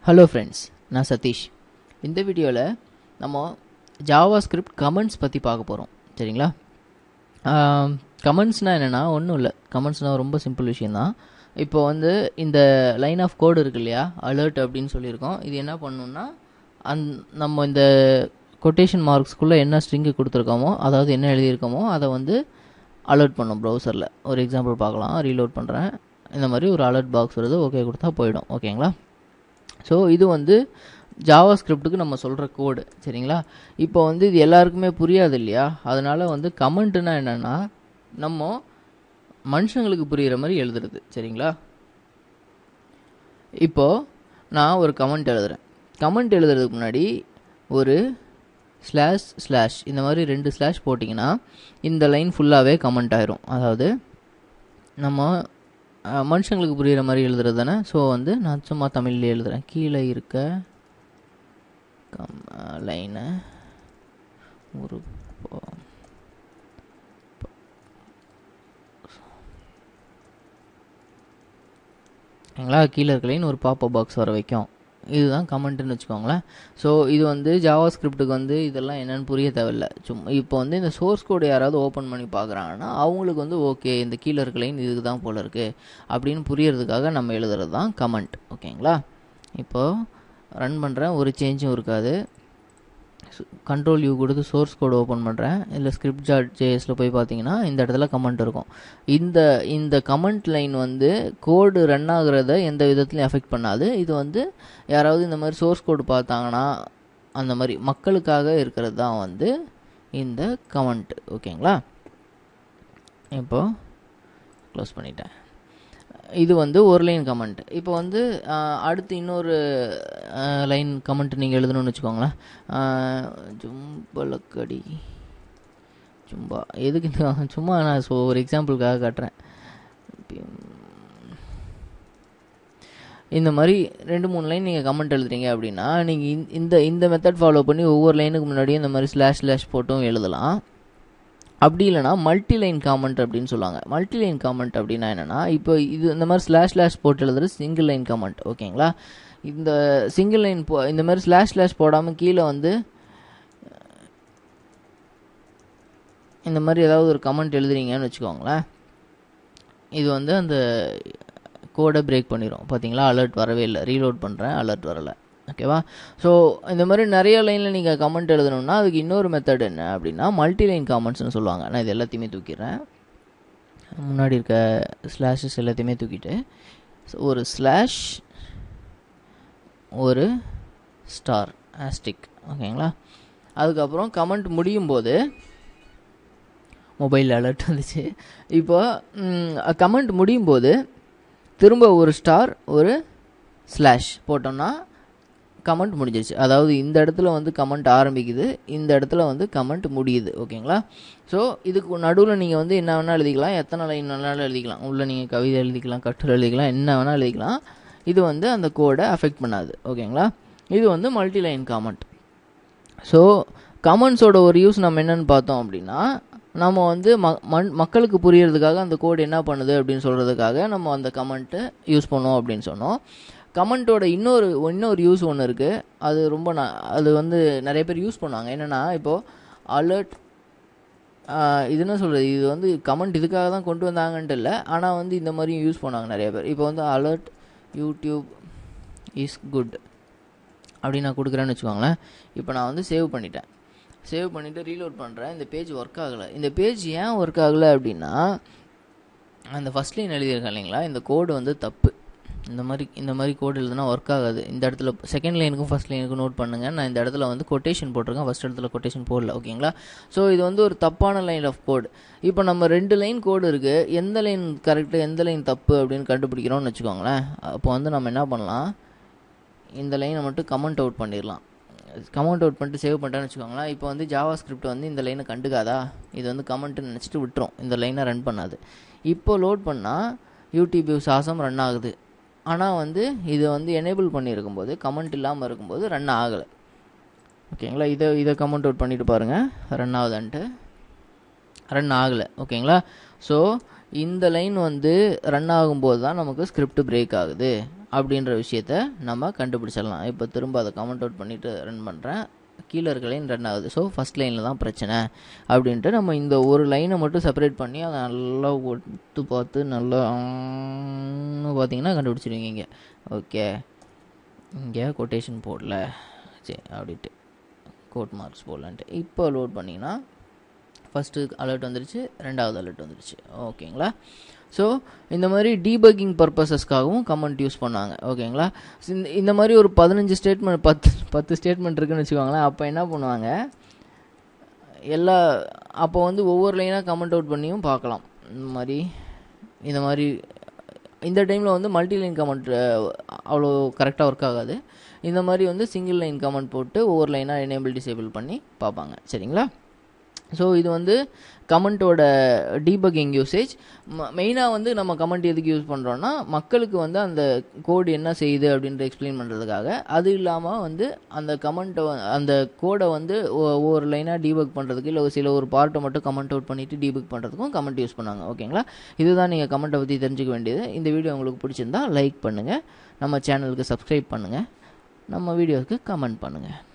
hello friends நான் சதீஷ் இந்த வீடியோவில் நம்ம ஜாவா ஸ்கிரிப்ட் கமெண்ட்ஸ் பற்றி பார்க்க போகிறோம் சரிங்களா கமெண்ட்ஸ்னால் என்னென்னா ஒன்றும் இல்லை கமெண்ட்ஸ்னால் ரொம்ப சிம்பிள் விஷயந்தான் இப்போ வந்து இந்த லைன் ஆஃப் கோடு இருக்கு இல்லையா அலர்ட் அப்படின்னு சொல்லியிருக்கோம் இது என்ன பண்ணணும்னா அந் நம்ம இந்த கொட்டேஷன் மார்க்ஸ்க்குள்ளே என்ன ஸ்ட்ரிங்கு கொடுத்துருக்கோமோ அதாவது என்ன எழுதியிருக்கோமோ அதை வந்து அலர்ட் பண்ணும் ப்ரௌசரில் ஒரு எக்ஸாம்பிள் பார்க்கலாம் ரீலோட் பண்ணுறேன் இந்த மாதிரி ஒரு அலர்ட் பாக்ஸ் வருது ஓகே கொடுத்தா போயிடும் ஓகேங்களா ஸோ இது வந்து ஜாவா ஸ்கிரிப்டுக்கு நம்ம சொல்கிற கோடு சரிங்களா இப்போ வந்து இது எல்லாருக்குமே புரியாது இல்லையா அதனால் வந்து கமெண்ட்டுனா என்னென்னா நம்ம மனுஷங்களுக்கு புரிகிற மாதிரி எழுதுறது சரிங்களா இப்போது நான் ஒரு கமெண்ட் எழுதுகிறேன் கமெண்ட் எழுதுறதுக்கு முன்னாடி ஒரு ஸ்லாஷ் ஸ்லாஷ் இந்த மாதிரி ரெண்டு ஸ்லாஷ் போட்டிங்கன்னா இந்த லைன் ஃபுல்லாகவே கமெண்ட் ஆயிரும் அதாவது நம்ம அஹ், மனுஷங்களுக்கு புரிகிற மாதிரி எழுதுறது தானே ஸோ வந்து நான் சும்மா தமிழ்லேயே எழுதுகிறேன் கீழே இருக்க கம் லைனை ஒரு ப- சரிங்களா கீழே இருக்க லைன் ஒரு பாப்பப் பாக்ஸ் வர வைக்கும் இதுதான் கமெண்ட்டுன்னு வச்சுக்கோங்களேன் ஸோ இது வந்து ஜாவா ஸ்கிரிப்டுக்கு வந்து இதெல்லாம் என்னன்னு புரிய தேவையில்ல சும்மா இப்போ வந்து இந்த சோர்ஸ் கோடு யாராவது ஓப்பன் பண்ணி பார்க்குறாங்கன்னா அவங்களுக்கு வந்து ஓகே இந்த கீழே இருக்க லைன் இதுக்கு தான் போல இருக்குது அப்படின்னு புரியறதுக்காக நம்ம எழுதுறது தான் கமெண்ட் ஓகேங்களா இப்போது ரன் பண்ணுறேன் ஒரு சேஞ்சும் இருக்காது கண்ட்ரோல் யூ கொடுத்து சோர்ஸ் கோடு ஓப்பன் பண்ணுறேன் இல்லை ஸ்கிரிப்ட் ஜாட் ஜேஎஸில் போய் பார்த்தீங்கன்னா இந்த இடத்துல கமெண்ட் இருக்கும் இந்த இந்த கமெண்ட் லைன் வந்து கோடு ரன் ஆகுறத எந்த விதத்துலையும் எஃபெக்ட் பண்ணாது இது வந்து யாராவது இந்த மாதிரி சோர்ஸ் கோடு பார்த்தாங்கன்னா அந்த மாதிரி மக்களுக்காக இருக்கிறது தான் வந்து இந்த கமெண்ட் ஓகேங்களா இப்போ க்ளோஸ் பண்ணிட்டேன் இது வந்து ஒரு லைன் கமெண்ட் இப்போ வந்து ஆஹ், அடுத்து இன்னொரு லைன் கமெண்ட் நீங்கள் எழுதணும்னு வச்சுக்கோங்களேன் ஆஹ், ஜும்பலக்கடி சும்பா எதுக்கு இந்த- சும்மா நான் so ஒரு எக்ஸாம்பிளுக்காக காட்டுறேன் இந்த மாதிரி ரெண்டு மூணு லைன் நீங்கள் கமெண்ட் எழுதுறீங்க அப்படின்னா நீங்கள் இந்த இந்த மெத்தட் ஃபாலோ பண்ணி ஒவ்வொரு லைனுக்கு முன்னாடியும் இந்த மாதிரி ஸ்லாஷ் ஸ்லாஷ் போட்டும் எழுதலாம் அப்படி இல்லைனா மல்டி லைன் காமெண்ட் அப்படின்னு சொல்லுவாங்க மல்டி லைன் காமெண்ட் அப்படின்னா என்னென்னா இப்போ இது இந்த மாதிரி ஸ்லாஷ் ஸ்லாஷ் போட்டு எழுதுறது சிங்கிள் லைன் காமெண்ட் ஓகேங்களா இந்த சிங்கிள் லைன் போ இந்த மாதிரி ஸ்லாஷ் ஸ்லாஷ் போடாமல் கீழே வந்து இந்த மாதிரி ஏதாவது ஒரு கமெண்ட் எழுதுறீங்கன்னு வச்சுக்கோங்களேன் இது வந்து அந்த கோடை பிரேக் பண்ணிடும் பார்த்தீங்களா அலர்ட் வரவே இல்லை ரீலோட் பண்ணுறேன் அலர்ட் வரலை ஓகேவா ஸோ இந்த மாதிரி நிறைய லைனில் நீங்கள் கமெண்ட் எழுதணும்னா அதுக்கு இன்னொரு மெத்தட் என்ன அப்படின்னா மல்டி லைன் காமெண்ட்ஸ்னு சொல்லுவாங்க நான் இது எல்லாத்தையுமே தூக்கிடுறேன் முன்னாடி இருக்க ஸ்லாஷஸ் எல்லாத்தையுமே தூக்கிட்டு so ஒரு ஸ்லாஷ் ஒரு ஸ்டார் ஆஸ்டிக் ஓகேங்களா அதுக்கப்புறம் கமெண்ட் முடியும் போது மொபைல் அலர்ட் வந்துச்சு இப்போ கமெண்ட் முடியும் போது திரும்ப ஒரு ஸ்டார் ஒரு ஸ்லாஷ் போட்டோம்னா கமெண்ட் முடிஞ்சிருச்சு அதாவது இந்த இடத்துல வந்து கமெண்ட் ஆரம்பிக்குது இந்த இடத்துல வந்து கமெண்ட் முடியுது ஓகேங்களா ஸோ இதுக்கு நடுவில் நீங்கள் வந்து என்ன வேணால் எழுதிக்கலாம் எத்தனை லைன் வேணாலும் எழுதிக்கலாம் உள்ளே நீங்கள் கவிதை எழுதிக்கலாம் கட்டுரை எழுதிக்கலாம் என்ன வேணால் எழுதிக்கலாம் இது வந்து அந்த கோடை அஃபெக்ட் பண்ணாது ஓகேங்களா இது வந்து மல்டி லைன் காமெண்ட் ஸோ கமெண்ட்ஸோட ஒரு யூஸ் நம்ம என்னன்னு பார்த்தோம் அப்படின்னா நம்ம வந்து ம மண் மக்களுக்கு புரியறதுக்காக அந்த கோடு என்ன பண்ணுது அப்படின்னு சொல்கிறதுக்காக நம்ம அந்த கமெண்ட்டை யூஸ் பண்ணுவோம் அப்படின்னு சொன்னோம் கமெண்ட்டோட இன்னொரு இன்னொரு யூஸ் ஒன்று இருக்குது அது ரொம்ப ந அது வந்து நிறைய பேர் யூஸ் பண்ணுவாங்க என்னென்னா இப்போது அலர்ட் இது என்ன சொல்கிறது இது வந்து கமெண்ட் இதுக்காக தான் கொண்டு வந்தாங்கன்ட்டு இல்லை ஆனால் வந்து இந்த மாதிரியும் யூஸ் பண்ணுவாங்க நிறைய பேர் இப்போ வந்து அலர்ட் யூடியூப் இஸ் குட் அப்படின்னு நான் கொடுக்குறேன்னு வச்சுக்கோங்களேன் இப்போ நான் வந்து சேவ் பண்ணிட்டேன் சேவ் பண்ணிவிட்டு ரீலோட் பண்ணுறேன் இந்த பேஜ் ஒர்க் ஆகலை இந்த பேஜ் ஏன் ஒர்க் ஆகலை அப்படின்னா அந்த ஃபஸ்ட் லைன் எழுதியிருக்கேன் இல்லைங்களா இந்த கோடு வந்து தப்பு இந்த மாதிரி இந்த மாதிரி கோடு எழுதுனா ஒர்க் ஆகாது இந்த இடத்துல செகண்ட் லைனுக்கும் ஃபஸ்ட் லைனுக்கும் நோட் பண்ணுங்க நான் இந்த இடத்துல வந்து கொட்டேஷன் போட்டிருக்கேன் ஃபஸ்ட் இடத்துல கொட்டேஷன் போடல ஓகேங்களா ஸோ இது வந்து ஒரு தப்பான லைன் ஆஃப் கோடு இப்போ நம்ம ரெண்டு லைன் கோடு இருக்குது எந்த லைன் கரெக்டு எந்த லைன் தப்பு அப்படின்னு கண்டுபிடிக்கிறோம்னு வச்சுக்கோங்களேன் அப்போ வந்து நம்ம என்ன பண்ணலாம் இந்த லைனை மட்டும் கமெண்ட் அவுட் பண்ணிடலாம் கமெண்ட் அவுட் பண்ணிட்டு சேவ் பண்ணிட்டேன்னு வச்சுக்கோங்களேன் இப்போ வந்து ஜாவா ஸ்கிரிப்ட் வந்து இந்த லைனை கண்டுக்காதா இது வந்து கமெண்ட்டு நினச்சிட்டு விட்டுரும் இந்த லைனை ரன் பண்ணாது இப்போ லோட் பண்ணால் யூடியூப் வியூஸ் ஆசம் ரன் ஆகுது ஆனால் வந்து இதை வந்து எனேபிள் பண்ணியிருக்கும்போது கமெண்ட் இல்லாமல் இருக்கும்போது ரன் ஆகலை ஓகேங்களா இதை இதை கமெண்ட் அவுட் பண்ணிட்டு பாருங்கள் ரன் ஆகுதான்ட்டு ரன் ஆகலை ஓகேங்களா ஸோ இந்த லைன் வந்து ரன் ஆகும்போது தான் நமக்கு ஸ்கிரிப்ட் பிரேக் ஆகுது அப்படின்ற விஷயத்த நம்ம கண்டுபிடிச்சிடலாம் இப்போ திரும்ப அதை கமெண்ட் அவுட் பண்ணிவிட்டு ரன் பண்ணுறேன் கீழே இருக்க லைன் ரன் ஆகுது ஸோ ஃபஸ்ட் லைனில் தான் பிரச்சனை அப்படின்ட்டு நம்ம இந்த ஒரு லைனை மட்டும் செப்பரேட் பண்ணி அதை நல்லா ஒத்து பார்த்து நல்லா பார்த்தீங்கன்னா கண்டுபிடிச்சிடுவீங்க இங்கே ஓகே இங்கே கொட்டேஷன் போடல சரி அப்படின்ட்டு கோட் மார்க்ஸ் போடலான்ட்டு இப்போ லோட் பண்ணிங்கன்னா ஃபஸ்ட்டு அலர்ட் வந்துருச்சு ரெண்டாவது அலர்ட் வந்துருச்சு ஓகேங்களா ஸோ இந்த மாதிரி டீபக்கிங் பர்பஸஸ்க்காகவும் கமெண்ட் யூஸ் பண்ணாங்க ஓகேங்களா இந்த இந்த மாதிரி ஒரு பதினஞ்சு ஸ்டேட்மெண்ட் பத்து பத்து ஸ்டேட்மெண்ட் இருக்குன்னு வச்சுக்கோங்களேன் அப்போ என்ன பண்ணுவாங்க எல்லா அப்போ வந்து ஒவ்வொரு லைனாக கமெண்ட் அவுட் பண்ணியும் பார்க்கலாம் இந்த மாதிரி இந்த மாதிரி இந்த டைமில் வந்து மல்டி லைன் கமெண்ட் அவ்வளோ கரெக்டாக ஒர்க் ஆகாது இந்த மாதிரி வந்து சிங்கிள் லைன் கமெண்ட் போட்டு ஒவ்வொரு லைனாக எனேபிள் டிசேபிள் பண்ணி பார்ப்பாங்க சரிங்களா ஸோ இது வந்து கமெண்ட்டோட டீபக்கிங் யூசேஜ் மெயினாக வந்து நம்ம கமெண்ட் எதுக்கு யூஸ் பண்ணுறோன்னா மக்களுக்கு வந்து அந்த கோடு என்ன செய்யுது அப்படின்ற எக்ஸ்பிளைன் பண்ணுறதுக்காக அது இல்லாமல் வந்து அந்த கமெண்ட்டை அந்த கோடை வந்து ஒவ்வொரு லைனாக டீபக் பண்ணுறதுக்கு இல்லை சில ஒரு பார்ட்டை மட்டும் கமெண்ட் அவுட் பண்ணிவிட்டு டீபக் பண்ணுறதுக்கும் கமெண்ட் யூஸ் பண்ணாங்க ஓகேங்களா இதுதான் நீங்கள் கமெண்ட்டை பற்றி தெரிஞ்சுக்க வேண்டியது இந்த வீடியோ உங்களுக்கு பிடிச்சிருந்தா லைக் பண்ணுங்கள் நம்ம சேனலுக்கு சப்ஸ்கிரைப் பண்ணுங்கள் நம்ம வீடியோவுக்கு கமெண்ட் பண்ணுங்கள்